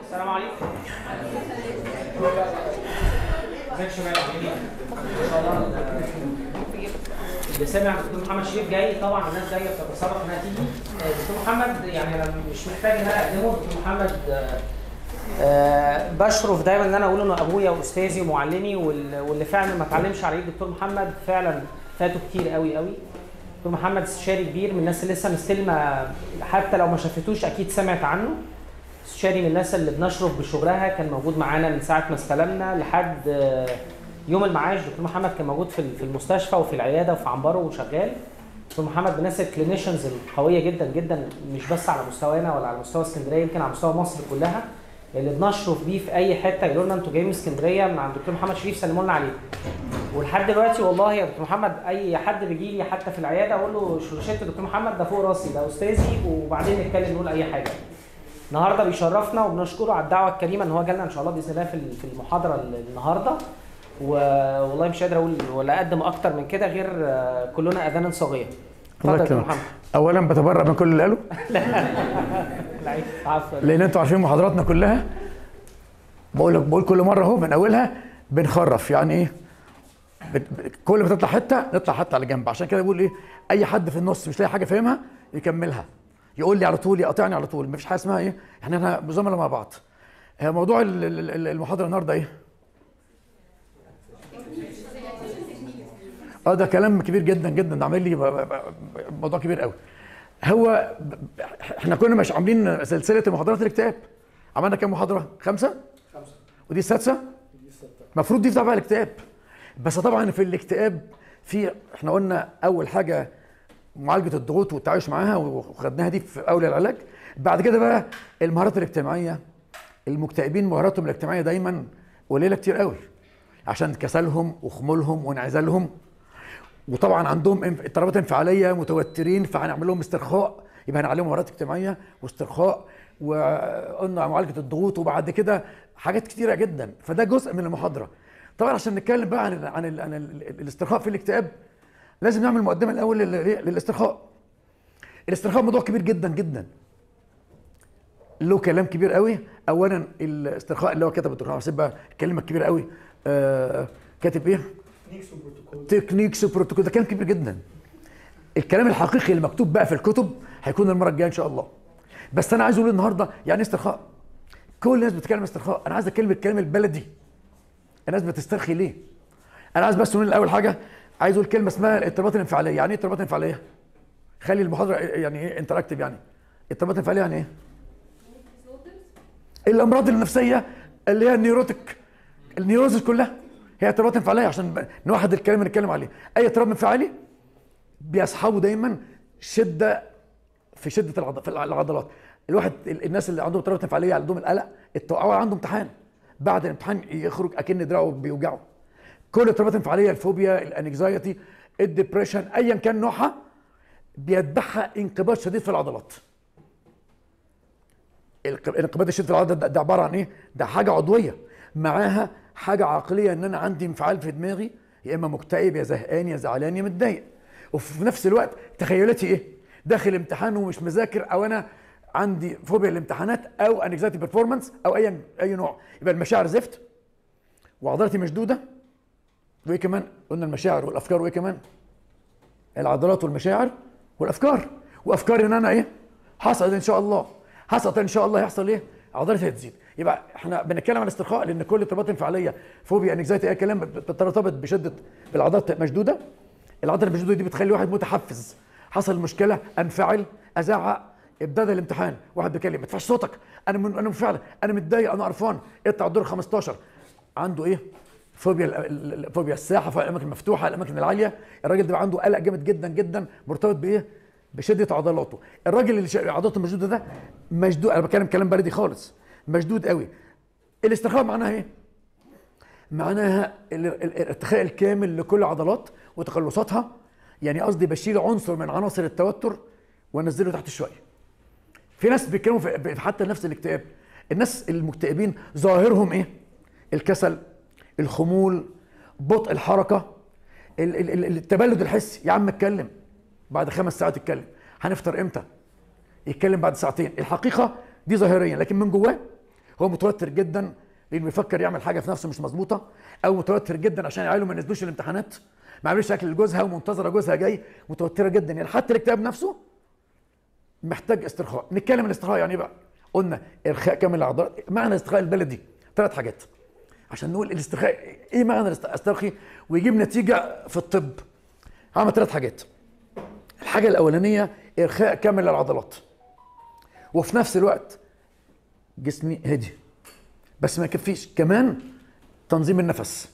السلام عليكم ازيك يا شباب عاملين ايه؟ ان شاء الله اللي سمع الدكتور محمد شريف جاي طبعا الناس جايه بتتسابق انها تيجي آه، دكتور محمد يعني انا مش محتاج ان انا اقدمه دكتور محمد آه، آه، بشرف دايما ان انا اقول انه ابويا واستاذي ومعلمي وال- واللي فعلا ما اتعلمش على ايد الدكتور محمد فعلا فاته كتير قوي قوي دكتور محمد استشاري كبير من الناس اللي لسه مستلمه حتى لو ما شافتوش اكيد سمعت عنه استشاري من الناس اللي بنشرف بشغلها كان موجود معانا من ساعه ما استلمنا لحد آه، يوم المعاش دكتور محمد كان موجود في في المستشفى وفي العياده وفي عنبره وشغال دكتور محمد من الناس الكلينيشنز القويه جدا جدا مش بس على مستوانا ولا على مستوى اسكندريه يمكن على مستوى مصر كلها اللي بنشرف بيه في اي حته يقولوا لنا انتوا جايين من اسكندريه مع الدكتور محمد شريف سلموا لنا عليه ولحد دلوقتي والله يا دكتور محمد اي حد بيجي لي حتى في العياده اقول له شرشيت دكتور محمد ده فوق راسي ده استاذي وبعدين نتكلم نقول اي حاجه النهارده بيشرفنا وبنشكره على الدعوه الكريمه ان هو جالنا ان شاء الله باذن الله في في المحاضره ال- النهارده و- والله مش قادر اقول ولا اقدم اكتر من كده غير آه، كلنا اذان صاغيه اتفضل يا دكتور يكرمك. محمد اولا بتبرأ من كل اللي قاله العيد عفوا لان انتوا عارفين محاضراتنا كلها بقول لك بقول كل مره اهو من اولها بنخرف يعني ايه بت- ب- كل ما تطلع حته نطلع حته على جنب عشان كده بقول ايه اي حد في النص مش لاقي حاجه فاهمها يكملها يقول لي على طول يقاطعني على طول مفيش حاجه اسمها ايه احنا هنا زملاء مع بعض آه، موضوع ال- ال- ال- المحاضره النهارده ايه اه ده كلام كبير جدا جدا ده عامل لي ب- ب- ب- موضوع كبير قوي هو ب- ب- احنا كنا مش عاملين سلسله محاضرات الاكتئاب عملنا كام محاضره خمسه خمسه ودي السادسه المفروض دي تبع الاكتئاب بس طبعا في الاكتئاب في احنا قلنا اول حاجه معالجه الضغوط والتعايش معاها وخدناها دي في اول العلاج بعد كده بقى المهارات الاجتماعيه المكتئبين مهاراتهم الاجتماعيه دايما قليله كتير قوي عشان كسلهم وخمولهم وانعزالهم وطبعا عندهم انف- اضطرابات انفعاليه متوترين فهنعمل لهم استرخاء يبقى هنعلمهم مهارات اجتماعيه واسترخاء وقلنا معالجه الضغوط وبعد كده حاجات كتيره جدا فده جزء من المحاضره طبعا عشان نتكلم بقى عن ال عن, ال عن ال الاسترخاء في الاكتئاب لازم نعمل مقدمه الاول لل- للاسترخاء الاسترخاء موضوع كبير جدا جدا له كلام كبير قوي اولا الاسترخاء اللي هو كتب الدكتور حسين بقى الكلمه الكبيره قوي آه كاتب ايه تكنيكس وبروتوكول ده كلام كبير جدا الكلام الحقيقي اللي مكتوب بقى في الكتب هيكون المره الجايه ان شاء الله بس انا عايز اقول النهارده يعني إيه استرخاء كل الناس بتتكلم استرخاء انا عايز اتكلم الكلام البلدي الناس بتسترخي ليه انا عايز بس نقول الاول حاجه عايز اقول كلمه اسمها الاضطرابات الانفعاليه يعني ايه اضطرابات انفعاليه خلي المحاضره يعني ايه انتراكتيف يعني اضطرابات انفعاليه يعني ايه الامراض النفسيه اللي هي النيوروتيك النيوروزز كلها هي اضطرابات انفعاليه عشان ب- نوحد الكلام اللي نتكلم عليه اي اضطراب انفعالي بيصحبه دايما شده في شده العض... في العضلات الواحد ال- الناس اللي عندهم اضطرابات انفعاليه عندهم القلق التوقع عنده امتحان بعد الامتحان يخرج اكن دراعه بيوجعه كل الاضطرابات الانفعاليه الفوبيا الانكزايتي الدبريشن ايا كان نوعها بيتبعها انقباض شديد في العضلات الق- الانقباض الشديد في العضلات ده, ده عباره عن ايه؟ ده حاجه عضويه معاها حاجه عقليه ان انا عندي انفعال في دماغي يا اما مكتئب يا زهقان يا زعلان يا متضايق وفي نفس الوقت تخيلاتي ايه؟ داخل امتحان ومش مذاكر او انا عندي فوبيا الامتحانات او انكزايتي بيرفورمانس او اي اي نوع يبقى المشاعر زفت وعضلاتي مشدوده وايه كمان؟ قلنا المشاعر والافكار وايه كمان؟ العضلات والمشاعر والافكار وافكاري ان انا ايه؟ حصل ان شاء الله حصل ان شاء الله يحصل ايه؟ عضلاتي هتزيد يبقى احنا بنتكلم عن الاسترخاء لان كل اضطرابات انفعاليه فوبيا انكزايتي اي كلام بترتبط بشده بالعضلات مشدوده العضله المشدوده دي بتخلي واحد متحفز حصل مشكله انفعل ازعق ابتدى الامتحان واحد بيكلم ما تدفعش صوتك انا من انا منفعل انا متضايق انا قرفان اطلع الدور 15 عنده ايه؟ فوبيا ال- ال- فوبيا الساحه فوبيا الاماكن المفتوحه الاماكن العاليه الراجل ده بقى عنده قلق جامد جدا جدا مرتبط بايه بشده عضلاته الراجل اللي شا- عضلاته مشدوده ده مشدود انا بتكلم كلام بلدي خالص مشدود قوي الاسترخاء معناها ايه معناها ال- ال- الارتخاء الكامل لكل عضلات وتقلصاتها يعني قصدي بشيل عنصر من عناصر التوتر وانزله تحت شويه في ناس بيتكلموا في في حتى نفس الاكتئاب الناس المكتئبين ظاهرهم ايه الكسل الخمول بطء الحركه ال- ال- ال- التبلد الحسي يا عم اتكلم بعد خمس ساعات اتكلم هنفطر امتى يتكلم بعد ساعتين الحقيقه دي ظاهريا لكن من جواه هو متوتر جدا لانه بيفكر يعمل حاجه في نفسه مش مظبوطه او متوتر جدا عشان عياله ما ينزلوش الامتحانات ما عملش اكل لجوزها ومنتظره جوزها جاي متوتره جدا يعني حتى الاكتئاب نفسه محتاج استرخاء نتكلم عن الاسترخاء يعني ايه بقى قلنا ارخاء كامل العضلات معنى الاسترخاء البلدي ثلاث حاجات عشان نقول الاسترخاء ايه معنى الاست- استرخي ويجيب نتيجه في الطب هعمل ثلاث حاجات الحاجه الاولانيه ارخاء كامل للعضلات وفي نفس الوقت جسمي هدي بس ما يكفيش كمان تنظيم النفس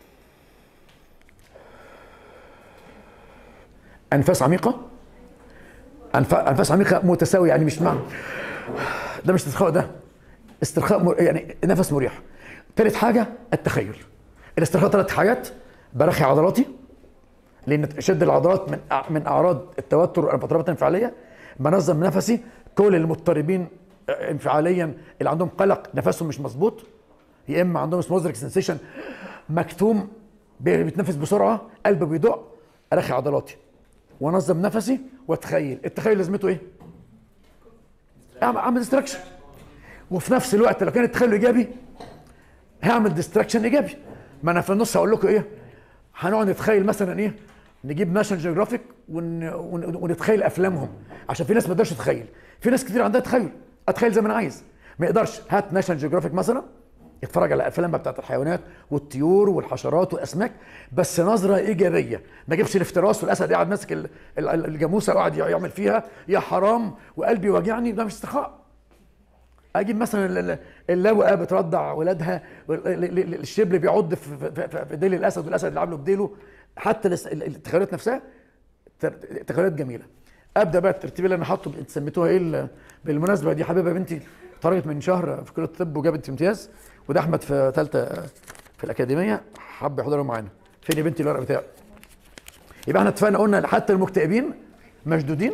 انفاس عميقه أنف- انفاس عميقه متساويه يعني مش معنى ده مش استرخاء ده استرخاء مر... يعني نفس مريح ثالث حاجه التخيل الاسترخاء ثلاث حاجات برخي عضلاتي لان شد العضلات من أع- من اعراض التوتر والاضطرابات الانفعاليه بنظم نفسي كل المضطربين انفعاليا اللي عندهم قلق نفسهم مش مظبوط يا اما عندهم سموزرك سنسيشن مكتوم بي- بيتنفس بسرعه قلبه بيدق ارخي عضلاتي وانظم نفسي واتخيل التخيل لازمته ايه اعمل اعمل ديستراكشن وفي نفس الوقت لو كان التخيل ايجابي هعمل ديستراكشن ايجابي ما انا في النص هقول لكم ايه هنقعد نتخيل مثلا ايه نجيب ناشونال جيوغرافيك ون... ون... ونتخيل افلامهم عشان في ناس ما تقدرش تتخيل في ناس كتير عندها تخيل اتخيل زي ما انا عايز ما يقدرش هات ناشونال جيوغرافيك مثلا اتفرج على افلام بقى بتاعت الحيوانات والطيور والحشرات والاسماك بس نظره ايجابيه ما اجيبش الافتراس والاسد قاعد ماسك ال- ال- الجاموسه وقاعد يعمل فيها يا حرام وقلبي وجعني ده مش استرخاء اجيب مثلا ال- ال- اللاوقه بترضع ولادها وال- ال- ال- الشبل بيعض في, في, في, في ديل الاسد والاسد اللي عامله بديله حتى الاس- ال- التخيلات نفسها تر- تخيلات جميله ابدا بقى الترتيب اللي انا حاطه انت سميتوها ايه ال- بالمناسبه دي حبيبه بنتي اتخرجت من شهر في كليه الطب وجابت امتياز وده احمد في ثالثه في الاكاديميه حب يحضروا معانا فين يا بنتي الورق بتاعي يبقى احنا اتفقنا قلنا حتى المكتئبين مشدودين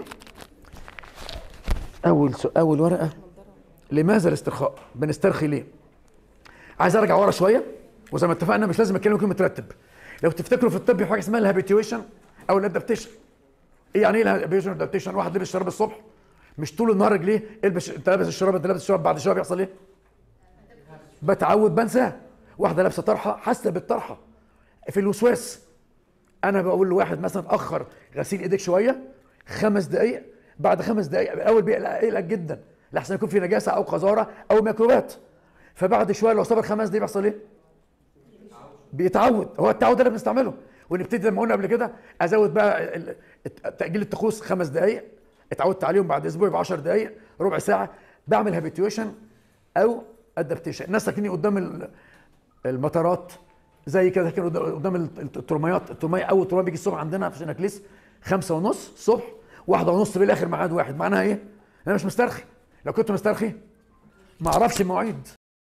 اول سؤال اول ورقه لماذا الاسترخاء؟ بنسترخي ليه؟ عايز ارجع ورا شويه وزي ما اتفقنا مش لازم اتكلم كلمه مترتب. لو تفتكروا في الطب في حاجه اسمها الهابيتويشن او الادابتيشن. ايه يعني ايه الهابيتويشن والادابتيشن؟ واحد لبس شراب الصبح مش طول النهار رجليه البس انت لابس الشراب انت لابس الشراب بعد شويه بيحصل ايه؟ بتعود بنساه. واحده لابسه طرحه حاسه بالطرحه. في الوسواس انا بقول لواحد مثلا اخر غسيل ايديك شويه خمس دقائق بعد خمس دقائق الاول بيقلق يقلق جدا لحسن يكون في نجاسه او قذاره او ميكروبات فبعد شويه لو صبر خمس دقائق بيحصل ايه؟ بيتعود هو التعود اللي بنستعمله ونبتدي زي ما قلنا قبل كده ازود بقى ال- الت- تاجيل الطقوس خمس دقائق اتعودت عليهم بعد اسبوع يبقى 10 دقائق ربع ساعه بعمل هابيتويشن او ادابتيشن الناس ساكنين قدام ال- المطارات زي كده كانوا قدام- قدام الت- الترميات الترمية اول ترمية بيجي الصبح عندنا في سيناكليس خمسة ونص الصبح واحدة ونص بالاخر ميعاد واحد معناها ايه؟ انا مش مسترخي لو كنت مسترخي ما اعرفش المواعيد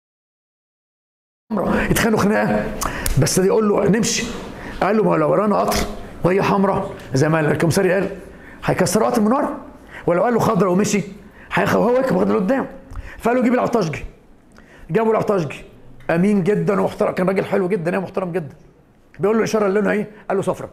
اتخانقوا خناقه بس دي يقول له نمشي قال له ما لو ورانا قطر وهي حمراء زي ما الكمساري قال هيكسروا قطر من ورا ولو قال له خضرا ومشي هيخ- هو يركب خضرا لقدام فقال له جيب العطاشجي جابوا العطاشجي امين جدا ومحترم كان راجل حلو جدا يعني محترم جدا بيقول له الاشاره اللي لونها ايه؟ قال له صفرا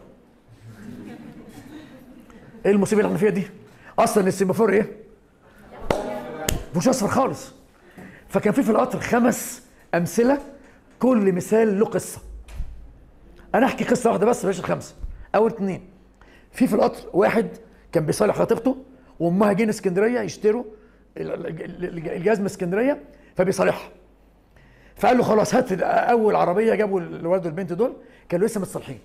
ايه المصيبه اللي احنا فيها دي؟ اصلا السيمافور ايه؟ مش اصفر خالص فكان في في القطر خمس امثله كل مثال له قصه انا احكي قصه واحده بس بلاش الخمسه اول اتنين في في القطر واحد كان بيصالح خطيبته وامها جايين اسكندريه يشتروا ال- ال- ال- الجهاز من اسكندريه فبيصالحها فقال له خلاص هات اول عربيه جابوا الولد والبنت دول كانوا لسه متصالحين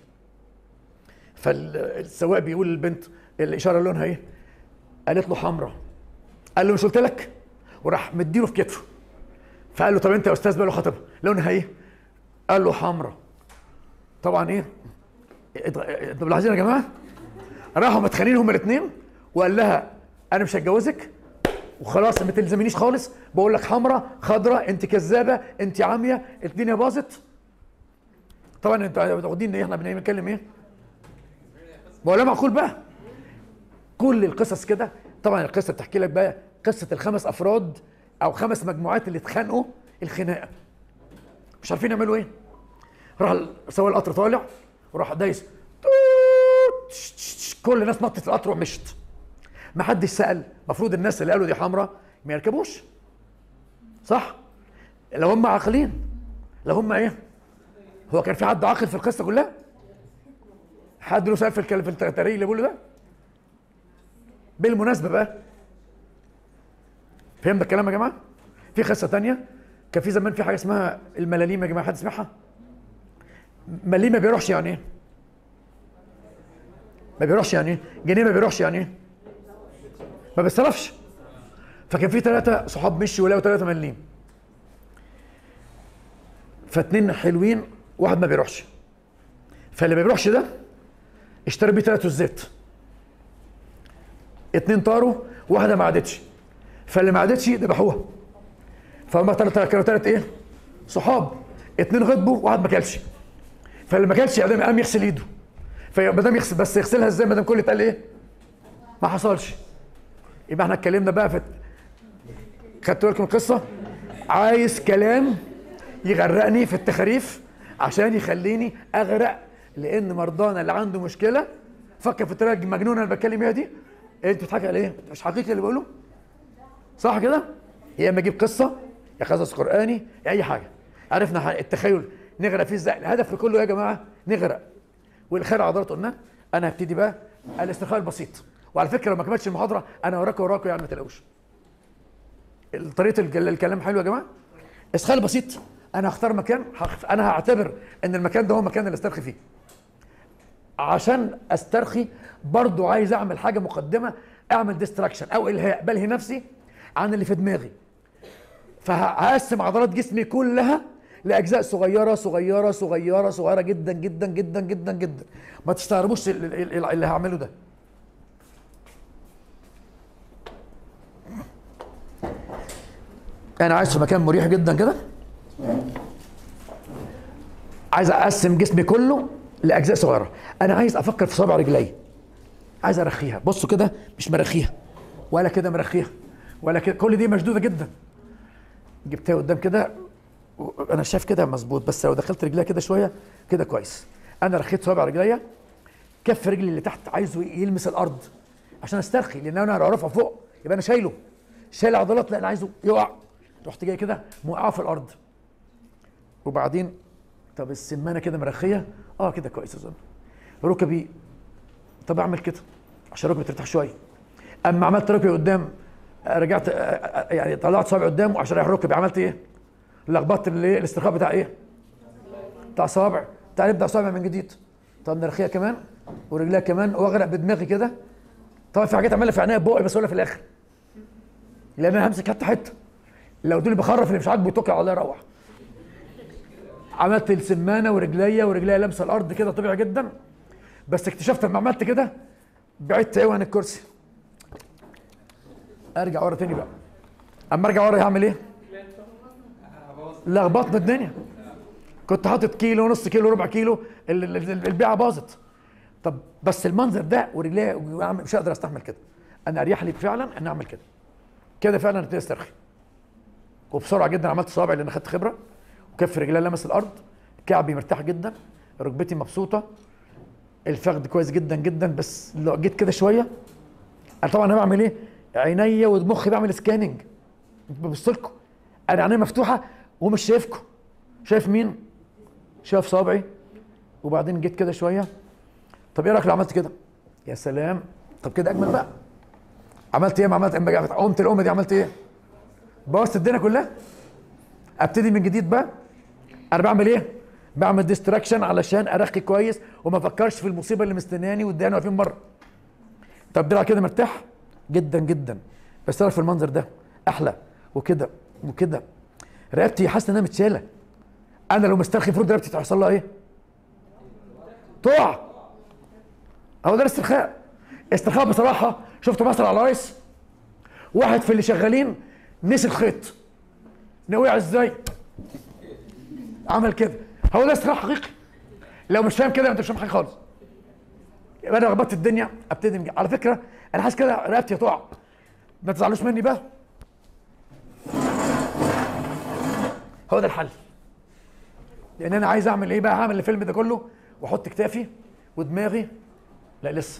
فالسواق بيقول للبنت الاشاره لونها ايه؟ قالت له حمراء قال له مش قلت لك؟ وراح مديله في كتفه فقال له طب انت يا استاذ بقى له خطيبها لونها ايه؟ قال له حمراء طبعا ايه؟ انتوا ملاحظين يا جماعه؟ راحوا متخانقين هما الاثنين وقال لها انا مش هتجوزك وخلاص ما تلزمنيش خالص بقول لك حمراء خضراء انت كذابه انت عاميه الدنيا باظت طبعا انتوا واخدين ايه احنا بنتكلم ايه؟ ما هو لا معقول بقى كل القصص كده طبعا القصه بتحكي لك بقى قصه الخمس افراد او خمس مجموعات اللي اتخانقوا الخناقه مش عارفين يعملوا ايه راح سواق القطر طالع وراح دايس توت، تش- تش- تش. كل الناس نطت القطر ومشت ما حدش سال المفروض الناس اللي قالوا دي حمراء ما يركبوش صح لو هم عاقلين لو هم ايه هو كان في حد عاقل في القصه كلها حد له سؤال في الكلام في التاريخ اللي بيقوله ده بالمناسبه بقى فهمت الكلام يا جماعه في قصه تانية كان في زمان في حاجه اسمها الملاليم يا جماعه حد سمعها مليم ما بيروحش يعني ايه ما بيروحش يعني ايه جنيه ما بيروحش يعني ايه ما بيصرفش فكان في ثلاثه صحاب مشوا ولقوا ثلاثه مليم فاتنين حلوين واحد ما بيروحش فاللي ما بيروحش ده اشترى بيه ثلاث الزيت اتنين طاروا واحده ما عادتش فاللي ما عادتش ذبحوها فهم ثلاثه كانوا ثلاث ايه صحاب اتنين غضبوا واحد ما كلش فاللي ما كلش قام قام يغسل ايده فما دام يغسل بس يغسلها ازاي ما دام كل اتقال ايه ما حصلش يبقى احنا اتكلمنا بقى في خدتوا بالكم القصه عايز كلام يغرقني في التخاريف عشان يخليني اغرق لان مرضانا اللي عنده مشكله فكر في الطريقه المجنونه اللي بتكلم بيها دي إيه انت بتضحك على ايه؟ مش حقيقي اللي بقوله؟ صح كده؟ يا اما اجيب قصه يا قصص قراني يا اي حاجه عرفنا التخيل نغرق فيه ازاي؟ الهدف كله يا جماعه نغرق والخير عضلات قلنا انا هبتدي بقى الاسترخاء البسيط وعلى فكره لو ما كملتش المحاضره انا وراكم وراكم يعني ما تلاقوش طريقه الكلام حلو يا جماعه استرخاء البسيط انا هختار مكان انا هعتبر ان المكان ده هو المكان اللي استرخي فيه عشان استرخي برضو عايز اعمل حاجه مقدمه اعمل ديستراكشن او الهاء بلهي نفسي عن اللي في دماغي فهقسم عضلات جسمي كلها لاجزاء صغيره صغيره صغيره صغيره جدا جدا جدا جدا جدا ما تستغربوش اللي هعمله ده انا عايز في مكان مريح جدا كده عايز اقسم جسمي كله لاجزاء صغيره انا عايز افكر في صابع رجلي عايز ارخيها بصوا كده مش مرخيها ولا كده مرخيها ولا كده كل دي مشدوده جدا جبتها قدام كده انا شايف كده مظبوط بس لو دخلت رجليها كده شويه كده كويس انا رخيت صابع رجليا كف رجلي اللي تحت عايزه يلمس الارض عشان استرخي لان انا لو رافعه فوق يبقى انا شايله شايل عضلات لا انا عايزه يقع رحت جاي كده موقعه في الارض وبعدين طب السمانه كده مرخيه اه كده كويس اظن ركبي طب اعمل كده عشان ركبي ترتاح شويه اما عملت ركبي قدام رجعت يعني طلعت صابعي قدام وعشان اريح ركبي عملت ايه؟ لخبطت الايه الاسترخاء بتاع ايه؟ بتاع صوابع تعال نبدا صوابع من جديد طب نرخيها كمان ورجليها كمان واغرق بدماغي كده طبعا في حاجات اعملها في عينيا بقي بس اقولها في الاخر لان انا همسك حته حته لو دول بخرف اللي مش عاجبه يتوكل على الله يروح عملت السمانه ورجليا ورجليا لامسه الارض كده طبيعي جدا بس اكتشفت لما عملت كده بعدت قوي عن الكرسي ارجع ورا تاني بقى اما ارجع ورا هعمل ايه؟ لخبطنا الدنيا كنت حاطط كيلو نص كيلو ربع كيلو البيعه باظت طب بس المنظر ده ورجليا مش هقدر استحمل كده انا اريح لي فعلا ان اعمل كده كده فعلا ابتدي استرخي وبسرعه جدا عملت صوابعي لان خدت خبره وكف رجلي لمس الارض كعبي مرتاح جدا ركبتي مبسوطه الفخذ كويس جدا جدا بس لو جيت كده شويه انا طبعا انا بعمل ايه؟ عينيا ومخي بعمل سكاننج ببص لكم انا عينيا مفتوحه ومش شايفكم شايف مين؟ شايف صابعي وبعدين جيت كده شويه طب ايه رايك لو عملت كده؟ يا سلام طب كده اجمل بقى عملت ايه ما عملت اما قمت القمه دي عملت ايه؟ بوظت الدنيا كلها ابتدي من جديد بقى انا بعمل ايه؟ بعمل ديستراكشن علشان ارخي كويس وما افكرش في المصيبه اللي مستنياني واداني واقفين بره طب دراع كده مرتاح جدا جدا بس انا في المنظر ده احلى وكده وكده رقبتي حاسس انها متشاله انا لو مسترخي المفروض رقبتي هيحصل لها ايه؟ تقع هو ده الاسترخاء استرخاء بصراحه شفت مصر على رايس واحد في اللي شغالين نسي الخيط وقع ازاي؟ عمل كده هو ده استرخاء حقيقي لو مش فاهم كده انت مش فاهم حاجه خالص يبقى انا ربطت الدنيا ابتدي من على فكره انا حاسس كده رقبتي هتقع ما تزعلوش مني بقى هو ده الحل لان انا عايز اعمل ايه بقى هعمل الفيلم ده كله واحط كتافي ودماغي لا لسه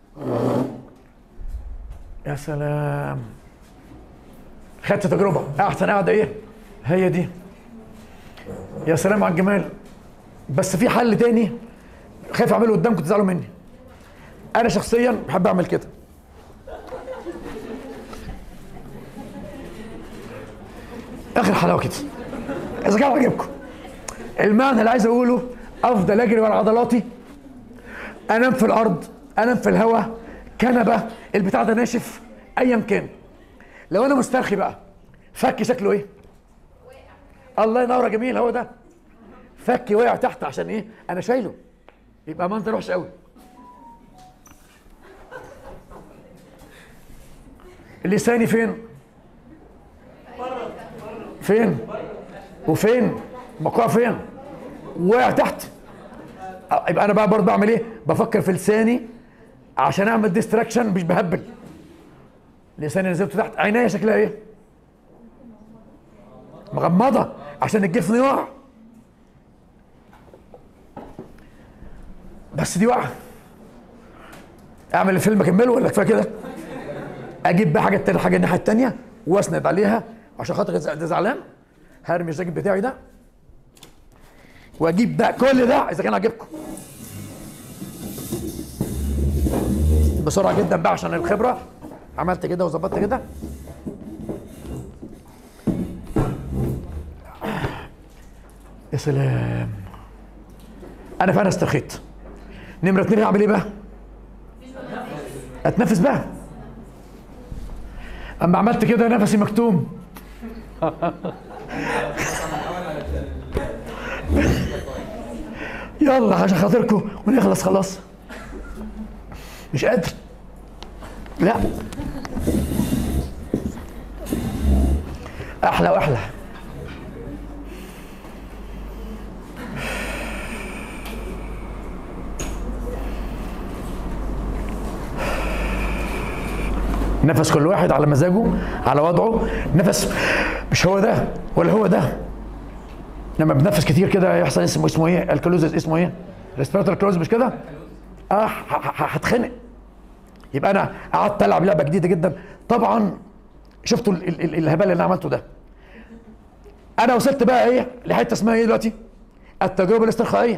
يا سلام خدت تجربه احسن قاعده ايه هي دي يا سلام على الجمال بس في حل تاني خايف اعمله قدامكم تزعلوا مني انا شخصيا بحب اعمل كده اخر حلاوه كده اذا كان عجبكم المعنى اللي عايز اقوله افضل اجري ورا عضلاتي انام في الارض انام في الهواء كنبه البتاع ده ناشف ايا كان لو انا مسترخي بقى فكي شكله ايه الله ينور يا جميل هو ده فكي وقع تحت عشان ايه انا شايله يبقى منظر وحش قوي لساني فين فين وفين مقوع فين وقع تحت أه، يبقى انا بقى برضه بعمل ايه بفكر في لساني عشان اعمل ديستراكشن مش بهبل لساني نزلته تحت عينيا شكلها ايه مغمضه عشان الجفن يقع بس دي واقعه اعمل الفيلم اكمله ولا كفايه كده اجيب بقى حاجه تانية حاجه الناحيه التانية واسند عليها عشان خاطر ده زعلان هرمي الجاكيت بتاعي ده واجيب بقى كل ده اذا كان عاجبكم بسرعه جدا بقى عشان الخبره عملت كده وظبطت كده يا سلام انا فعلا استرخيت نمره اتنين اعمل ايه بقى؟ اتنفس بقى اما عملت كده نفسي مكتوم يلا عشان خاطركم ونخلص خلاص مش قادر لا احلى واحلى نفس كل واحد على مزاجه على وضعه نفس مش هو ده ولا هو ده لما بنفس كتير كده يحصل اسمه اسمه ايه الكلوزس اسمه ايه ريسبيراتور كلوز مش كده اه ه- ه- هتخنق يبقى انا قعدت العب لعبه جديده جدا طبعا شفتوا ال- ال- ال- الهبال اللي انا عملته ده انا وصلت بقى ايه لحته اسمها ايه دلوقتي التجربه الاسترخائيه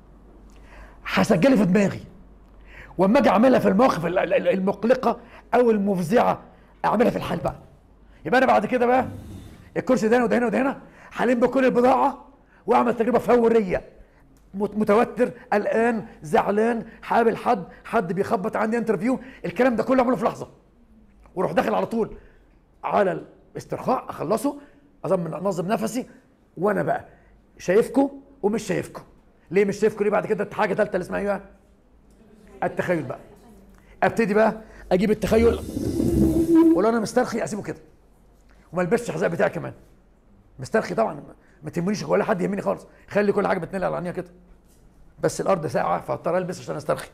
هسجلها في دماغي واما اجي اعملها في المواقف ال- ال- المقلقه او المفزعه اعملها في الحال بقى يبقى انا بعد كده بقى الكرسي ده هنا وده هنا وده هنا هلم بكل البضاعه واعمل تجربه فوريه مت- متوتر قلقان زعلان حابل حد حد بيخبط عندي انترفيو الكلام ده كله اعمله في لحظه واروح داخل على طول على الاسترخاء اخلصه اضمن انظم نفسي وانا بقى شايفكم ومش شايفكم ليه مش شايفكم ليه بعد كده حاجه ثالثه اللي اسمها ايه بقى التخيل بقى ابتدي بقى اجيب التخيل ولو انا مسترخي اسيبه كده وما البسش الحذاء بتاعي كمان مسترخي طبعا ما تهمنيش ولا حد يهمني خالص خلي كل حاجه بتنقل على عينيها كده بس الارض ساقعه فاضطر البس عشان استرخي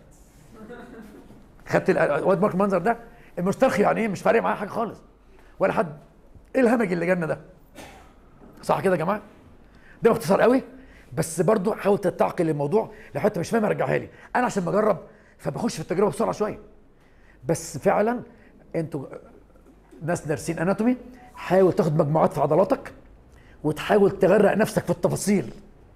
خدت ال- واد مارك المنظر ده المسترخي يعني ايه مش فارق معاه حاجه خالص ولا حد ايه الهمج اللي جالنا ده صح كده يا جماعه ده باختصار قوي بس برضو حاول تتعقل الموضوع لو حتى مش فاهم رجعها لي انا عشان بجرب فبخش في التجربه بسرعه شويه بس فعلا انتوا ناس دارسين اناتومي حاول تاخد مجموعات في عضلاتك وتحاول تغرق نفسك في التفاصيل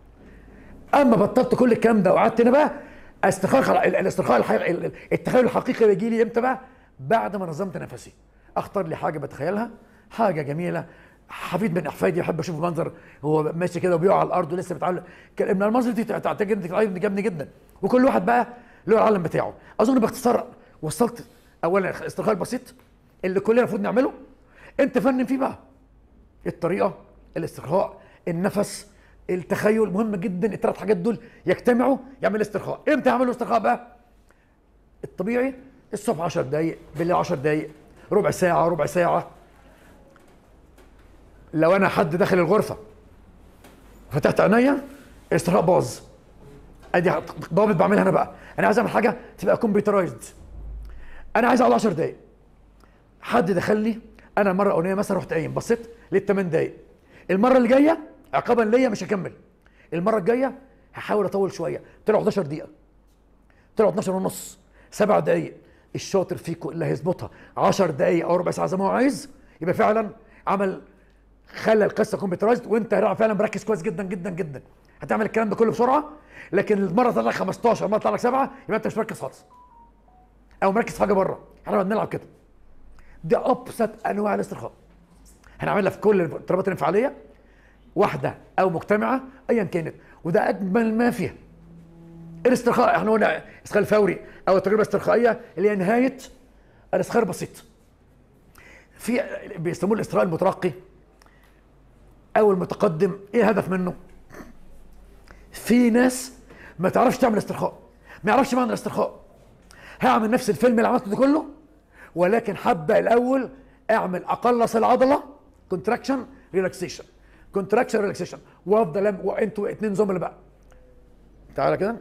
اما بطلت كل الكلام ده وقعدت هنا بقى استرخاء الاسترخاء الحقيقي التخيل الحقيقي بيجي لي امتى بقى بعد ما نظمت نفسي اختار لي حاجه بتخيلها حاجه جميله حفيد من احفادي بحب اشوف المنظر هو ماشي كده وبيقع على الارض ولسه بيتعلم من المنظر دي تعتقد عجبني جدا وكل واحد بقى له العالم بتاعه اظن باختصار وصلت اولا الاسترخاء البسيط اللي كلنا المفروض نعمله انت فنن فيه بقى الطريقه الاسترخاء النفس التخيل مهم جدا الثلاث حاجات دول يجتمعوا يعمل استرخاء امتى يعملوا استرخاء بقى الطبيعي الصبح 10 دقايق بالليل 10 دقايق ربع ساعه ربع ساعه لو انا حد داخل الغرفه فتحت عينيا الاسترخاء باظ ادي ضابط بعملها انا بقى انا عايز اعمل حاجه تبقى كمبيوترايزد انا عايز اقعد 10 دقايق حد دخل لي انا مره اولانيه مثلا رحت قايم بصيت لقيت 8 دقايق المره اللي جايه عقابا ليا مش هكمل المره الجايه هحاول اطول شويه طلعوا 11 دقيقه طلعوا 12 ونص سبع دقايق الشاطر فيكم اللي هيظبطها 10 دقايق او ربع ساعه زي ما هو عايز يبقى فعلا عمل خلى القصه كمبيوترايزد وانت فعلا مركز كويس جدا جدا جدا هتعمل الكلام ده كله بسرعه لكن المره طلع لك 15 مره طلع لك 7 يبقى انت مش مركز خالص او مركز في حاجه بره احنا بنلعب كده دي ابسط انواع الاسترخاء هنعملها في كل الاضطرابات الانفعاليه واحده او مجتمعه ايا كانت وده اجمل ما فيها الاسترخاء احنا قلنا الاسترخاء الفوري او التجربه الاسترخائيه اللي هي نهايه الاسترخاء البسيط في بيسموه الاسترخاء المترقي او المتقدم ايه الهدف منه في ناس ما تعرفش تعمل استرخاء ما يعرفش معنى الاسترخاء هعمل نفس الفيلم اللي عملته ده كله ولكن حبه الاول اعمل اقلص العضله كونتراكشن ريلاكسيشن كونتراكشن ريلاكسيشن وافضل وانتوا اتنين زملاء بقى تعالى كده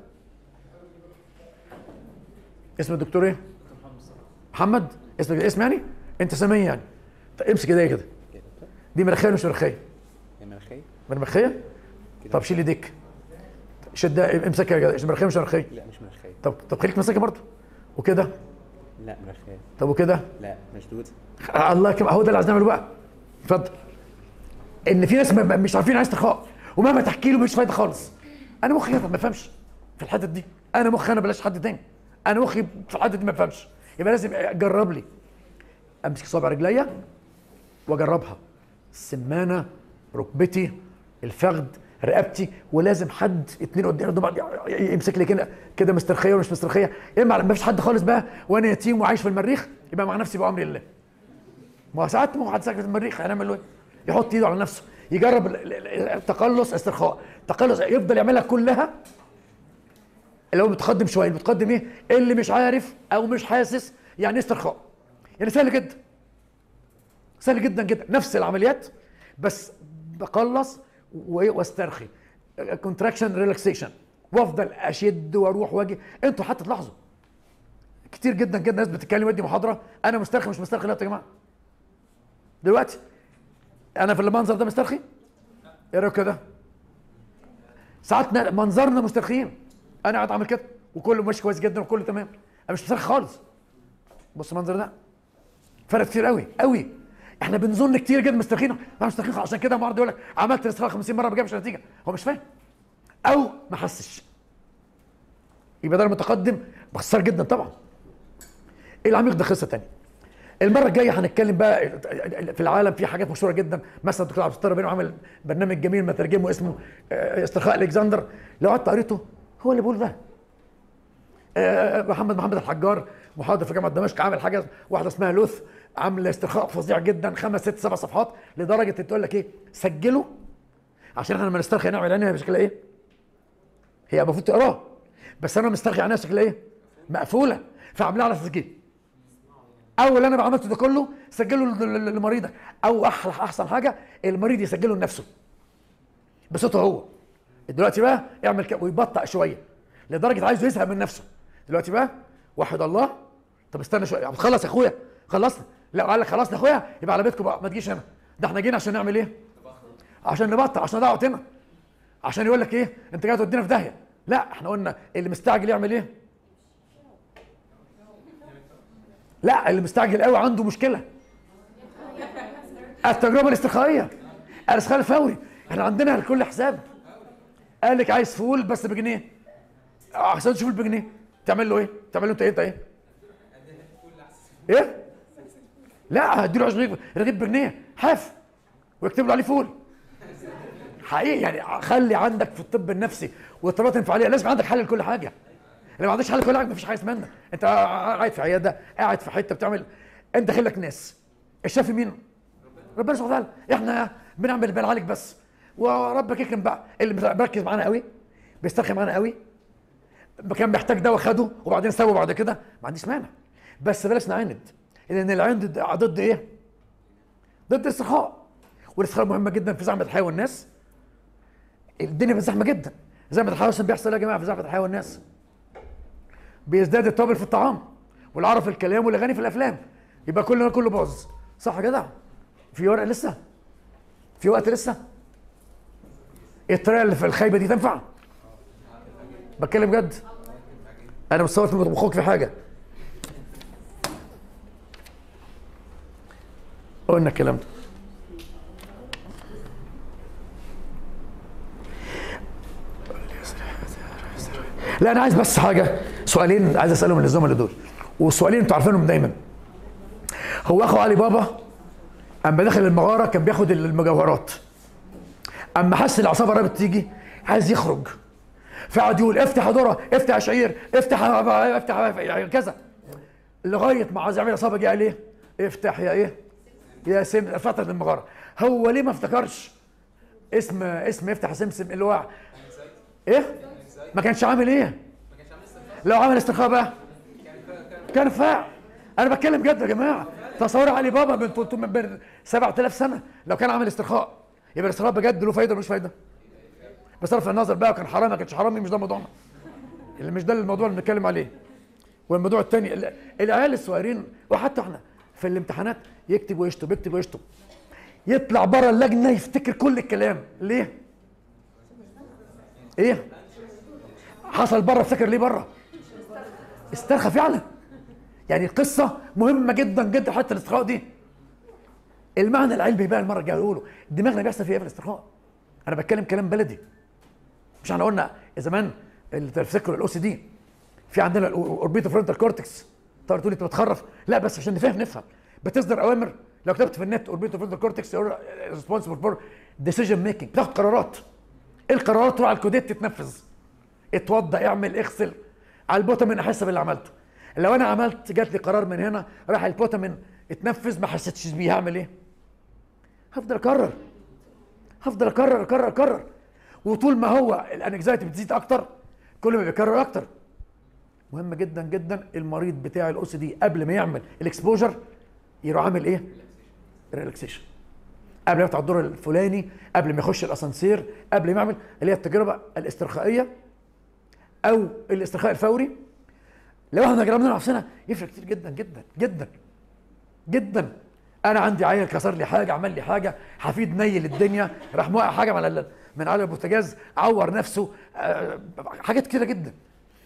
اسم الدكتور ايه؟ محمد اسمك اسم يعني؟ انت سامي يعني طيب امسك ايديا كده دي مناخيه ولا مش مناخيه؟ هي مناخية؟ مناخيه؟ طب شيل ايديك شد امسكها كده مناخيه مش مناخيه لا مش مناخية طب طب خليك ماسكها برضه وكده لا مناخية طب وكده لا مشدود الله كم هو ده اللي عايز نعمله بقى اتفضل ان في ناس ما- مش عارفين عايز استرخاء ومهما تحكي له مش فايده خالص انا مخي يفهم ما يفهمش في الحته دي انا مخي انا بلاش حد تاني انا مخي في الحته دي ما يفهمش يبقى لازم اجرب لي امسك صابع رجليا واجربها السمانه ركبتي الفخذ رقبتي ولازم حد اتنين قدام قدام بعض يمسك لي كده كده مسترخيه ومش مسترخيه يا اما ما فيش حد خالص بقى وانا يتيم وعايش في المريخ يبقى مع نفسي بامر الله ما هو ساعات ممكن حد ساكن في المريخ هنعمل له ايه؟ يحط ايده على نفسه يجرب ال- ال- ال- التقلص استرخاء تقلص يفضل يعملها كلها اللي هو متقدم شويه المتقدم ايه؟ اللي مش عارف او مش حاسس يعني ايه استرخاء يعني سهل جدا سهل جدا جدا نفس العمليات بس بقلص و- واسترخي كونتراكشن ريلاكسيشن وافضل اشد واروح واجي انتوا حتى تلاحظوا كتير جدا جدا ناس بتتكلم ودي محاضره انا مسترخي مش مسترخي لا يا جماعه دلوقتي انا في المنظر ده مسترخي ايه رايك كده ساعات نا- منظرنا مسترخيين انا قاعد عامل كده وكله ماشي كويس جدا وكله تمام انا مش مسترخي خالص بص المنظر ده فرق كتير قوي قوي احنا بنظن كتير جدا مسترخين انا مسترخين عشان كده معرض يقول لك عملت الاسترخاء 50 مره ما جابش نتيجه هو مش فاهم او ما حسش يبقى ده المتقدم بخسر جدا طبعا العميق ده قصه تانية المره الجايه هنتكلم بقى في العالم في حاجات مشهوره جدا مثلا الدكتور عبد الستار ربيع عمل برنامج جميل مترجمه اسمه آه، استرخاء الكسندر لو قعدت قريته هو اللي بيقول ده آه، محمد محمد الحجار محاضر في جامعه دمشق عامل حاجه واحده اسمها لوث عامله استرخاء فظيع جدا خمس ست سبع صفحات لدرجه تقول لك ايه سجله عشان احنا لما نسترخي نعمل عينيها بشكل ايه؟ هي المفروض تقراه بس انا مسترخي عينيها شكلها ايه؟ مقفوله فعاملها على تسجيل اول انا عملته ده كله سجله لل- لل- لمريضك او احلى احسن حاجه المريض يسجله لنفسه بصوته هو دلوقتي بقى اعمل كده ويبطأ شويه لدرجه عايزه يزهق من نفسه دلوقتي بقى وحد الله طب استنى شويه خلص يا اخويا خلصنا لا قال لك خلصنا يا اخويا يبقى على بيتكم بقى ما تجيش هنا ده احنا جينا عشان نعمل ايه؟ عشان نبطأ عشان نضيع وقتنا عشان يقول لك ايه انت جاي تودينا في داهيه لا احنا قلنا اللي مستعجل يعمل ايه؟ لا اللي مستعجل قوي عنده مشكله التجربه الاسترخائيه الاسترخاء الفوري احنا عندنا لكل حساب قال لك عايز فول بس بجنيه عشان تشوف بجنيه تعمل له ايه؟ تعمل له انت ايه انت ايه؟ ايه؟ لا هديله عيش رغيف رغيف بجنيه حاف ويكتب له عليه فول حقيقي يعني خلي عندك في الطب النفسي والاضطرابات الانفعاليه لازم عندك حل لكل حاجه اللي ما عندكش حل لكل حاجه مفيش حاجه اسمها انت قاعد في عياده قاعد في حته بتعمل انت داخل لك ناس الشافي مين؟ ربنا سبحانه وتعالى احنا بنعمل بنعالج بس وربك يكرم بقى اللي مركز معانا قوي بيسترخي معانا قوي كان محتاج دواء خده وبعدين سوى بعد كده ما عنديش مانع بس بلاش نعاند لان العند ضد- ضد ايه؟ ضد الاسترخاء والاسترخاء مهمه جدا في زحمه الحياه والناس الدنيا بقت زحمه جدا زحمه الحياه والناس بيحصل إيه يا جماعه في زحمه الحياه والناس بيزداد التوابل في الطعام والعرف في الكلام والاغاني في الافلام يبقى كلنا كله باظ صح يا جدع في ورق لسه في وقت لسه الطريقه اللي في الخايبه دي تنفع بتكلم جد انا مصور في مخك في حاجه قلنا الكلام ده لا انا عايز بس حاجه سؤالين عايز اسالهم للزملاء دول والسؤالين انتوا عارفينهم دايما هو اخو علي بابا اما دخل المغاره كان بياخد المجوهرات اما حس العصابه قربت تيجي عايز يخرج فقعد يقول افتح يا ذره افتح يا شعير افتح يا- افتح يا- كذا لغايه ما عايز يعمل عصابه جه عليه افتح يا ايه يا سم فتره المغاره هو ليه ما افتكرش اسم اسم افتح يا سمسم اللي هو ايه ما كانش عامل ايه لو عمل استرخاء بقى كان فاع انا بتكلم جد يا جماعه تصور علي بابا من 300 من 7000 سنه لو كان عامل استرخاء يبقى الاسترخاء بجد له فايده ولا مش فايده بصرف النظر بقى كان حرام ما كانش حرامي مش ده موضوعنا اللي مش ده الموضوع اللي بنتكلم عليه والموضوع الثاني ال- العيال الصغيرين وحتى احنا في الامتحانات يكتب ويشطب يكتب ويشطب يطلع بره اللجنه يفتكر كل الكلام ليه؟ ايه؟ حصل بره افتكر ليه بره؟ استرخى فعلا يعني القصه مهمه جدا جدا حتى الاسترخاء دي المعنى العلمي بقى المره الجايه يقولوا دماغنا بيحصل فيها ايه في الاسترخاء انا بتكلم كلام بلدي مش احنا قلنا زمان اللي تفتكروا الاو سي دي في عندنا الاوربيتو فرونتال كورتكس تقدر تقول انت بتخرف لا بس عشان نفهم نفهم بتصدر اوامر لو كتبت في النت اوربيتو فرونتال كورتكس ريسبونسبل فور ديسيجن ميكنج بتاخد قرارات ايه القرارات تروح على الكوديت تتنفذ اتوضى اعمل اغسل على البوتامين احس باللي عملته لو انا عملت جات لي قرار من هنا راح البوتامين اتنفذ ما حسيتش بيه هعمل ايه هفضل اكرر هفضل اكرر اكرر اكرر وطول ما هو الانكزايتي بتزيد اكتر كل ما بيكرر اكتر مهم جدا جدا المريض بتاع الاو سي دي قبل ما يعمل الاكسبوجر يروح عامل ايه ريلاكسيشن قبل ما يفتح الدور الفلاني قبل ما يخش الاسانسير قبل ما يعمل اللي هي التجربه الاسترخائيه او الاسترخاء الفوري لو احنا جربنا نفسنا يفرق كتير جدا جدا جدا جدا انا عندي عيل كسر لي حاجه عمل لي حاجه حفيد نيل الدنيا راح موقع حاجه من ال- من على البوتاجاز عور نفسه آه، حاجات كتيره جدا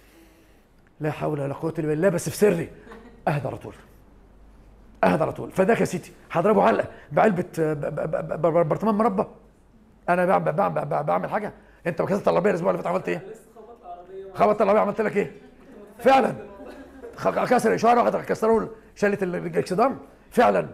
لا حول ولا قوه الا بالله بس في سري اهدى على طول اهدى على طول فده يا سيدي هضربه علقه بعلبه آه، ب- ب- ب- ب- برطمان مربى انا بعمل بعمل بعمل, بعمل حاجه انت وكسرت العربيه الاسبوع اللي فات عملت ايه؟ خبطت العربيه عملت لك ايه؟ فعلا خ- كسر اشاره واحد كسروا شاله الاكسدام فعلا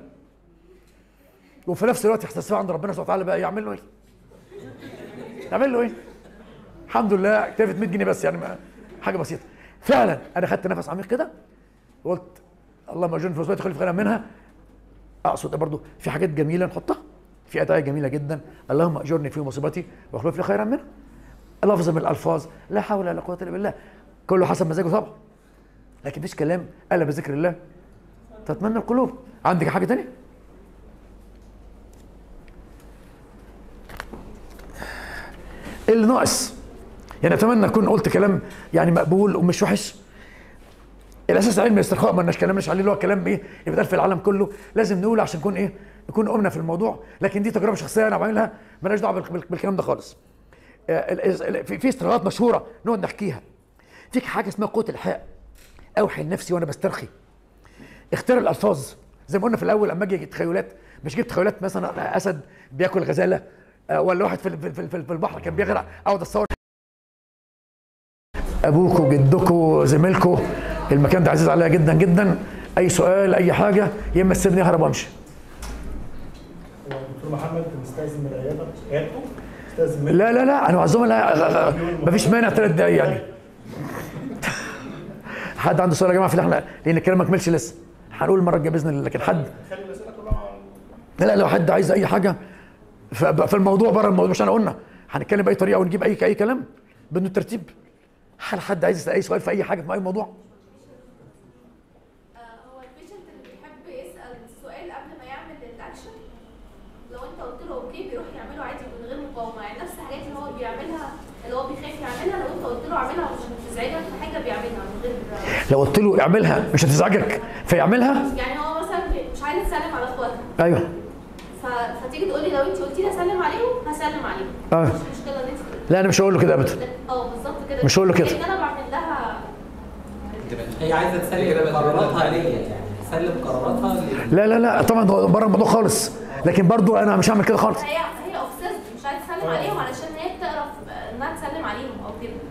وفي نفس الوقت احتساب عند ربنا سبحانه وتعالى بقى يعمل له ايه؟ يعمل له ايه؟ الحمد لله اكتفت 100 جنيه بس يعني ما حاجه بسيطه فعلا انا خدت نفس عميق كده وقلت اللهم اجرني في مصيبتي خلي في خيرا منها اقصد برضو في حاجات جميله نحطها في ادعيه جميله جدا اللهم اجرني في مصيبتي واخلف لي خيرا منها لفظ من الالفاظ لا حول ولا قوه الا بالله كله حسب مزاجه طبعا لكن مفيش كلام الا بذكر الله تطمئن القلوب عندك حاجه تانية إيه اللي ناقص يعني اتمنى اكون قلت كلام يعني مقبول ومش وحش الاساس العلمي الاسترخاء ما لناش كلامناش عليه اللي هو كلام ايه اللي بيتقال في العالم كله لازم نقول عشان نكون ايه نكون قمنا في الموضوع لكن دي تجربه شخصيه انا بعملها مالهاش دعوه بال- بال- بالكلام ده خالص آه، ال- ال- في في استرخاءات مشهوره نقعد نحكيها في حاجه اسمها قوه الحاء اوحي لنفسي وانا بسترخي اختار الالفاظ زي ما قلنا في الاول اما اجي تخيلات مش جبت تخيلات مثلا اسد بياكل غزاله آه، ولا واحد في ال- في في- في البحر كان بيغرق اقعد اتصور ابوكوا جدكوا زميلكوا المكان ده عزيز عليا جدا جدا اي سؤال اي حاجه يا اما تسيبني اهرب وامشي هو الدكتور محمد مستأذن من العيادة عيادته مستأذن من لا لا لا انا مع الزملاء مفيش مانع ثلاث دقايق يعني حد عنده سؤال يا جماعه في اللي احنا لان الكلام ما كملش لسه هنقول المره الجايه باذن الله لكن حد خلي الأسئلة كلها لا لا لو حد عايز اي حاجه ف- في الموضوع بره الموضوع مش انا قلنا هنتكلم باي طريقه ونجيب اي اي كلام بدون الترتيب هل حد عايز يسال اي سؤال في اي حاجه في اي موضوع آه، هو البيشنت اللي بيحب يسأل السؤال قبل ما يعمل الاكشن لو انت قلت له اوكي بيروح يعمله عادي من غير مقاومه يعني نفس الحاجات اللي هو بيعملها اللي هو بيخاف يعملها لو انت قلت له اعملها مش هتزعجك في حاجه بيعملها من غير لو قلت له اعملها مش هتزعجك فيعملها يعني هو مثلا مش عايز يسلم على اخواتها ايوه ف... فتيجي تقول لي لو انت قلتي لي اسلم عليهم هسلم عليهم آه. مش مشكله ان انت لا انا مش هقول له كده ابدا اه بالظبط كده مش هقول له كده. لان انا بعمل لها هي عايزه تسلم قراراتها ليا يعني تسلم قراراتها لل- لا لا لا طبعا ده بره الموضوع خالص لكن برضو انا مش هعمل كده خالص هي هي اوبسيست مش عايزه تسلم عليهم علشان هي بتعرف انها تسلم عليهم او كده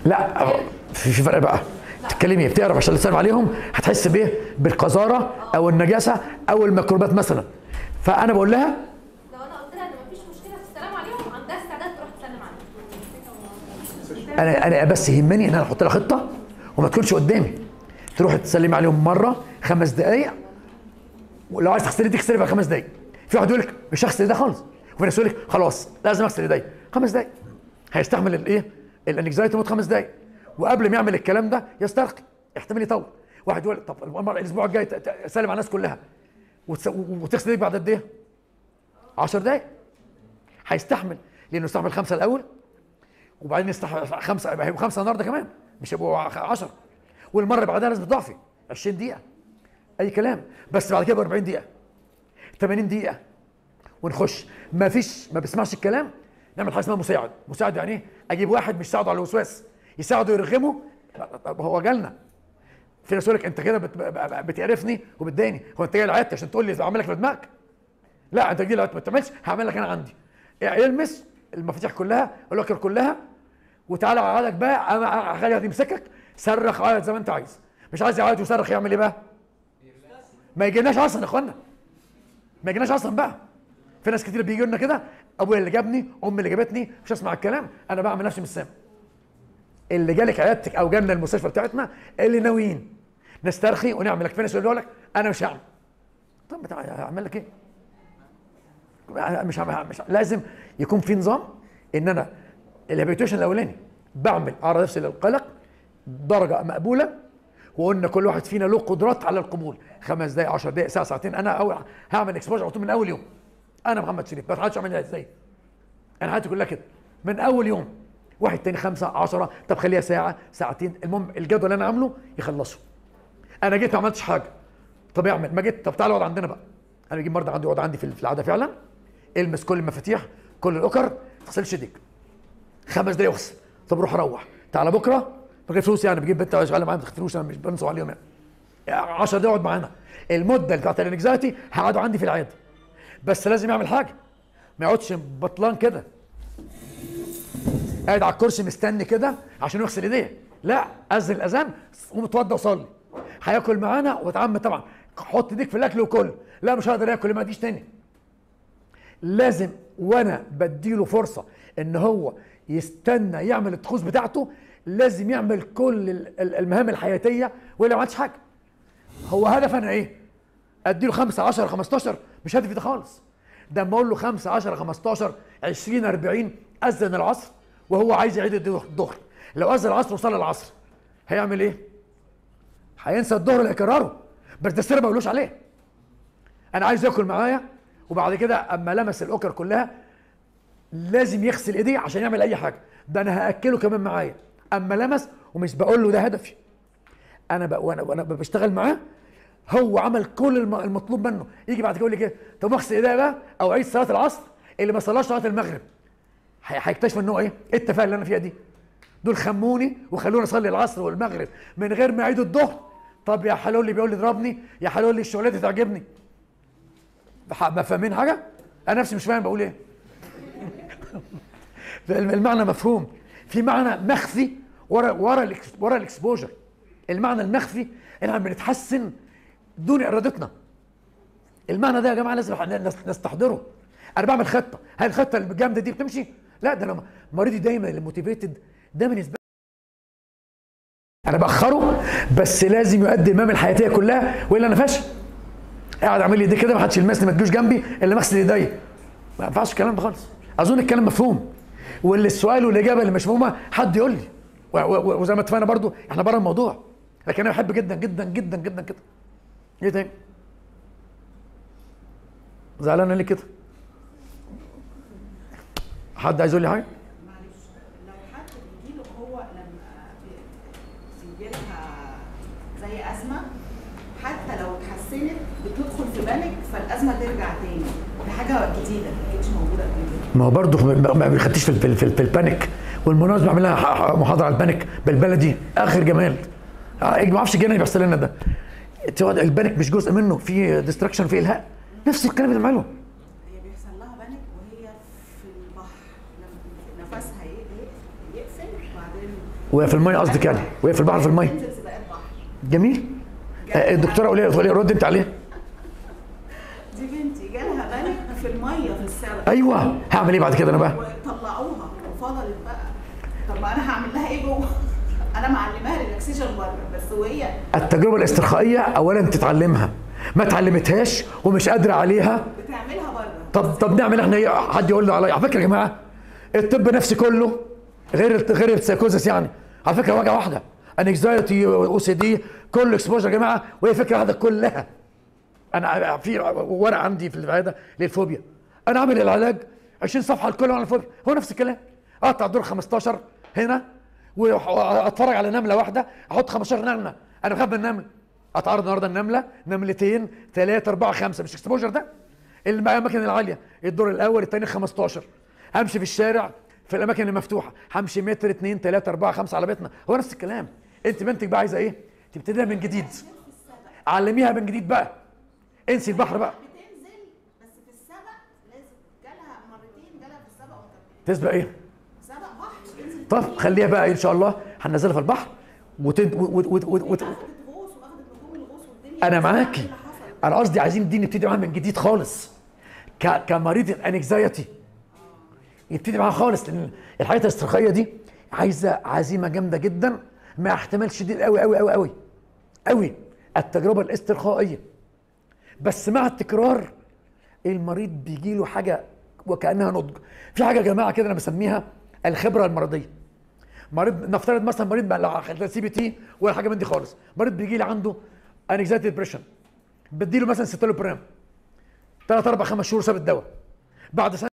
لا في في فرق بقى تتكلمي بتقرب عشان تسلم عليهم هتحس بايه بالقذاره او النجاسه او الميكروبات مثلا فانا بقول لها لو انا قلت لها ان مفيش مشكله في السلام عليهم عندها استعداد تروح تسلم عليهم انا انا بس يهمني ان انا احط لها خطه وما تكونش قدامي تروح تسلمي عليهم مره خمس دقائق ولو عايز تغسلي ايديك اغسلي بقى خمس دقائق في واحد يقول لك مش هغسل ده خالص وفي ناس يقول لك خلاص لازم اغسل ايدي خمس دقائق هيستحمل الايه الانكزايتي لمده خمس دقائق وقبل ما يعمل الكلام ده يسترخي احتمال يطول واحد يقول طب المره الاسبوع الجاي ت- ت- سلم على الناس كلها وتس- وتغسل ايديك بعد قد ايه 10 دقائق هيستحمل لانه استحمل خمسه الاول وبعدين يستحمل خمسه يبقى هيبقوا خمسه النهارده كمان مش هيبقوا 10 والمره اللي بعدها لازم تضعفي 20 دقيقه اي كلام بس بعد كده يبقى 40 دقيقه 80 دقيقه ونخش ما فيش ما بيسمعش الكلام نعمل حاجه اسمها مساعد مساعد يعني ايه اجيب واحد مش يساعده على الوسواس يساعده يرغمه طب هو جالنا في ناس يقول لك انت كده بت- بتقرفني وبتضايقني هو انت جاي لعيادتي عشان تقول لي اعمل لك في دماغك لا انت جاي لعيادتي ما تعملش هعمل لك انا عندي المس المفاتيح كلها اللوكر كلها وتعالى اقعدك بقى انا هخليها يمسكك صرخ عيط زي ما انت عايز مش عايز يعيط ويصرخ يعمل ايه بقى؟ ما يجيناش اصلا يا اخوانا ما يجيناش اصلا بقى في ناس كتير بيجي لنا كده ابويا اللي جابني امي اللي جابتني مش هسمع الكلام انا بعمل نفسي مش سامع اللي جالك عيادتك او جالنا المستشفى بتاعتنا اللي ناويين نسترخي ونعمل لك في ناس يقولوا لك انا مش هعمل طب بتاع- هعمل لك ايه؟ مش هعمل مش لازم يكون في نظام ان انا الهابيتوشن الاولاني بعمل اعرض نفسي للقلق درجه مقبوله وقلنا كل واحد فينا له قدرات على القبول خمس دقائق 10 دقائق ساعه ساعتين انا أول هعمل اكسبوجر على طول من اول يوم انا محمد شريف ما تعرفش اعملها ازاي انا حياتي كلها كده من اول يوم واحد تاني خمسة عشرة طب خليها ساعة ساعتين المهم الجدول اللي انا عامله يخلصه انا جيت ما عملتش حاجة طب اعمل ما جيت طب تعالى اقعد عندنا بقى انا بجيب مرضى عندي يقعد عندي في في العاده فعلا المس كل المفاتيح كل الاوكر ما تغسلش ايديك خمس دقايق اغسل طب روح روح تعالى بكره بجيب فلوس يعني بجيب بنت شغاله معايا ما تختلوش انا مش بنصب عليهم يعني 10 دقايق اقعد معانا المده اللي بتاعت الانكزايتي هقعدوا عندي في العياده بس لازم يعمل حاجه ما يقعدش بطلان كده قاعد على الكرسي مستني كده عشان يغسل ايديه لا اذن الاذان قوم اتوضى وصلي هياكل معانا واتعمد طبعا حط ايديك في الاكل وكل لا مش هقدر اكل ما اديش تاني لازم وانا بديله فرصه ان هو يستنى يعمل الطقوس بتاعته لازم يعمل كل ال- ال- المهام الحياتيه والا ما عملش حاجه هو هدف انا ايه اديله 5 10 15 مش هدفي ده خالص ده اما اقول له 5 10 15 20 40 اذن العصر وهو عايز يعيد الظهر الظهر. لو اذن العصر وصلى العصر هيعمل ايه هينسى الظهر اللي هيكرره بس ده السر ما بقولوش عليه انا عايز ياكل معايا وبعد كده اما لمس الاوكر كلها لازم يغسل ايديه عشان يعمل اي حاجه ده انا هاكله كمان معايا اما لمس ومش بقول له ده هدفي انا بقى وانا وانا بشتغل معاه هو عمل كل الم- المطلوب منه يجي بعد كده يقول لي كده طب اغسل ايديا بقى او عيد صلاه العصر اللي ما صلاش صلاه المغرب هي- هيكتشف ان هو ايه ايه التفاهه اللي انا فيها دي دول خموني وخلوني اصلي العصر والمغرب من غير ما اعيد الظهر طب يا حلول اللي بيقول لي اضربني يا حلول اللي الشغلانه دي تعجبني بح- ما فاهمين حاجه انا نفسي مش فاهم بقول ايه المعنى مفهوم في معنى مخفي ورا ورا الإكس- ورا الاكسبوجر المعنى المخفي ان احنا بنتحسن دون ارادتنا المعنى ده يا جماعه لازم نس- نستحضره انا بعمل خطه هل الخطه الجامده دي بتمشي لا ده انا مريضي دايما الموتيفيتد ده بالنسبه انا باخره بس لازم يؤدي المهام الحياتيه كلها والا انا فاشل قاعد اعمل لي دي كده ما حدش يلمسني ما تجوش جنبي الا مغسل ايديا ما ينفعش الكلام ده خالص اظن الكلام مفهوم واللي السؤال والاجابه اللي مش مفهومه حد يقول لي و- و- وزي ما اتفقنا برضو احنا بره الموضوع لكن انا بحب جدا جدا جدا جدا كده ايه تاني زعلانه ليه كده حد عايز يقول لي حاجه معلش لو حد بيجيله هو لما بيجيلها زي أزمة حتى لو اتحسنت بتدخل في بانيك فالأزمة ترجع تاني دي حاجة جديدة ما كانتش موجودة قبل كده ما هو برضه ما ما بيخدش في, في, في, في البانيك والمناسبه بعمل لها ح- ح- محاضره على البانيك بالبلدي اخر جمال آه، ما اعرفش الجنة بيحصل لنا ده تقعد البانيك مش جزء منه في ديستراكشن في الهاء نفس الكلام اللي بنعمله هي بيحصل لها بانيك وهي في البحر لما نفسها ي- ي- يقفل وبعدين وهي في الميه قصدك يعني وهي في البحر في الميه تنزل سباقات بحر جميل آه، الدكتوره قولي قولي رد انت عليها دي بنتي جالها بانيك في الميه في السبق ايوه هعمل ايه بعد كده انا بقى وطلعوها وفضلت بقى طب ما انا هعمل لها ايه جوه؟ انا معلماها ريلاكسيشن بره بس وهي التجربه الاسترخائيه اولا تتعلمها ما اتعلمتهاش ومش قادره عليها بتعملها بره طب طب نعمل احنا ايه حد يقول له على على فكره يا جماعه الطب النفسي كله غير غير السايكوزس يعني على فكره واجهه واحده انكزايتي او سي دي كل اكسبوجر يا جماعه وهي فكره واحده كلها انا في ورق عندي في العياده للفوبيا انا عامل العلاج 20 صفحه لكل عن الفوبيا هو نفس الكلام اقطع دور 15 هنا واتفرج على نمله واحده احط 15 نمله انا بخاف من النمل اتعرض النهارده النمله نملتين ثلاثه اربعه خمسه مش اكسبوجر ده الاماكن العاليه الدور الاول الثاني 15 همشي في الشارع في الاماكن المفتوحه همشي متر اثنين ثلاثه اربعه خمسه على بيتنا هو نفس الكلام انت بنتك بقى عايزه ايه تبتديها من جديد علميها من جديد بقى انسي البحر بقى بتنزل بس في السبق لازم جالها مرتين جالها في السبق وما تسبق ايه سبق بحر تنزل طب خليها بقى ان شاء الله هننزلها في البحر وتد... و... و... و... و... و... اخدت غوص واخدت نجوم الغوص والدنيا انا بس معاكي اللي حصل. انا قصدي عايزين دي نبتدي معاها من جديد خالص ك... كمريض الانكزايتي يبتدي معاها خالص لان الحياه الاسترخائيه دي عايزه عزيمه جامده جدا مع احتمال شديد قوي قوي قوي قوي قوي التجربه الاسترخائيه بس مع التكرار المريض بيجي له حاجه وكانها نضج في حاجه يا جماعه كده انا بسميها الخبره المرضيه مريض نفترض مثلا مريض لا سي بي تي ولا حاجه من دي خالص مريض بيجي لي عنده انكزايتي ديبريشن بديله مثلا ستالوبرام ثلاث اربع خمس شهور ساب الدواء بعد سنه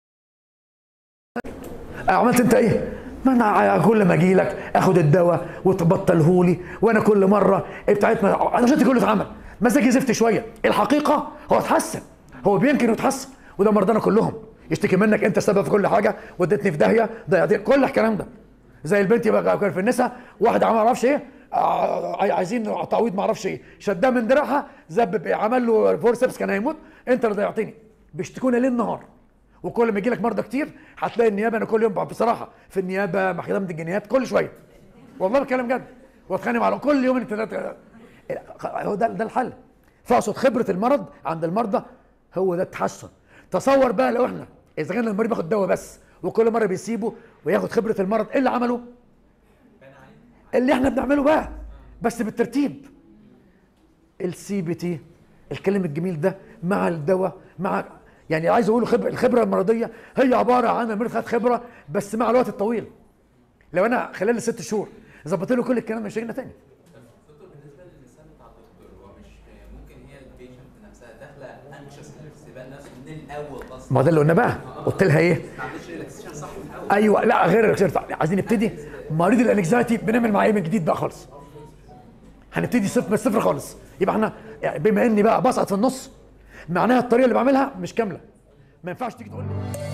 عملت انت ايه؟ ما انا كل ما اجي لك اخد الدواء وتبطله لي وانا كل مره بتاعتنا انا شفت كله اتعمل مزاجي زفت شويه الحقيقه هو اتحسن هو بيمكن يتحسن وده مرضانا كلهم يشتكي منك انت السبب في كل حاجه وديتني في داهيه ضيعتني كل الكلام ده زي البنت بقى كان في النساء واحد عمل ما اعرفش ايه ع- عايزين تعويض ما اعرفش ايه شدها من دراعها زبب إيه؟ عمل له فورسبس كان هيموت انت اللي ضيعتني بيشتكونا ليل نهار وكل ما يجي لك مرضى كتير هتلاقي النيابه انا كل يوم بصراحه في النيابه محكمه الجنايات كل شويه والله بتكلم جد واتخانق مع كل يوم ثلاثه هو ده ده الحل فاقصد خبره المرض عند المرضى هو ده التحسن تصور بقى لو احنا اذا كان المريض بياخد دواء بس وكل مره بيسيبه وياخد خبره المرض ايه اللي عمله؟ اللي احنا بنعمله بقى بس بالترتيب السي بي تي الكلام الجميل ده مع الدواء مع يعني عايز اقول خبر الخبره المرضيه هي عباره عن المريض خد خبره بس مع الوقت الطويل لو انا خلال الست شهور ظبطت له كل الكلام مش هيجينا تاني دكتور بالنسبه للمثال بتاع الدكتور هو مش ممكن هي البيشنت نفسها داخله انكشس السباق نفسه من الاول اصلا ما ده اللي قلنا بقى قلت لها ايه ما عملتش ريلاكسيشن صح من الاول ايوه لا غير الريلاكسيشن عايزين نبتدي مريض الانكزايتي بنعمل معاه ايه من جديد بقى خالص هنبتدي صفر من الصفر خالص يبقى احنا يعني بما اني بقى بسقط في النص معناها الطريقه اللي بعملها مش كامله ما ينفعش تيجي تقول لي